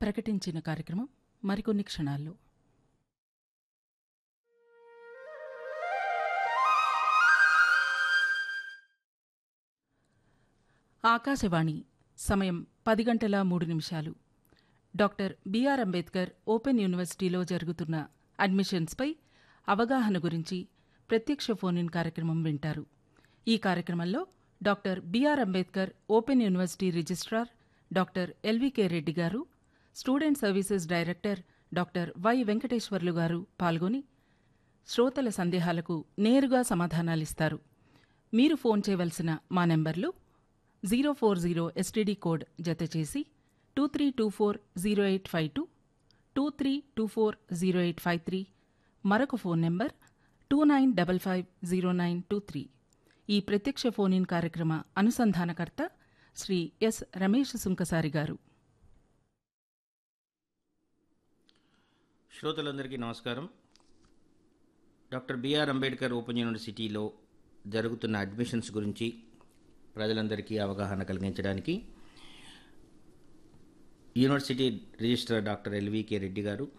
ప్రకటించిన కార్యక్రమం మరికొన్ని క్షణాల్లో ఆకాశవాణి సమయం పది గంటల మూడు నిమిషాలు డాక్టర్ బిఆర్ అంబేద్కర్ ఓపెన్ యూనివర్సిటీలో జరుగుతున్న అడ్మిషన్స్పై అవగాహన గురించి ప్రత్యక్ష ఫోన్ ఇన్ కార్యక్రమం వింటారు ఈ కార్యక్రమంలో doctor B R Ambedkar open university registrar doctor LVK Reddy garu student services director doctor Y Venkateswarlu garu పాల్గొని శ్రోతల సందేహాలకు నేరుగా సమాధానాలిస్తారు మీరు ఫోన్ చేయవలసిన మా నెంబర్లు zero four zero STD code జతచేసి two three two four zero eight five two two three two four zero eight five three మరొక phone number two nine double five zero nine two three ఈ ప్రత్యక్ష phone in కార్యక్రమ అనుసంధానకర్త Shri S Ramesh Sunkasari garu శ్రోతలందరికీ నమస్కారం doctor B R Ambedkar open యూనివర్సిటీలో జరుగుతున్న admissions గురించి ప్రజలందరికీ అవగాహన కలిగించడానికి university registrar doctor LVK Reddy గారు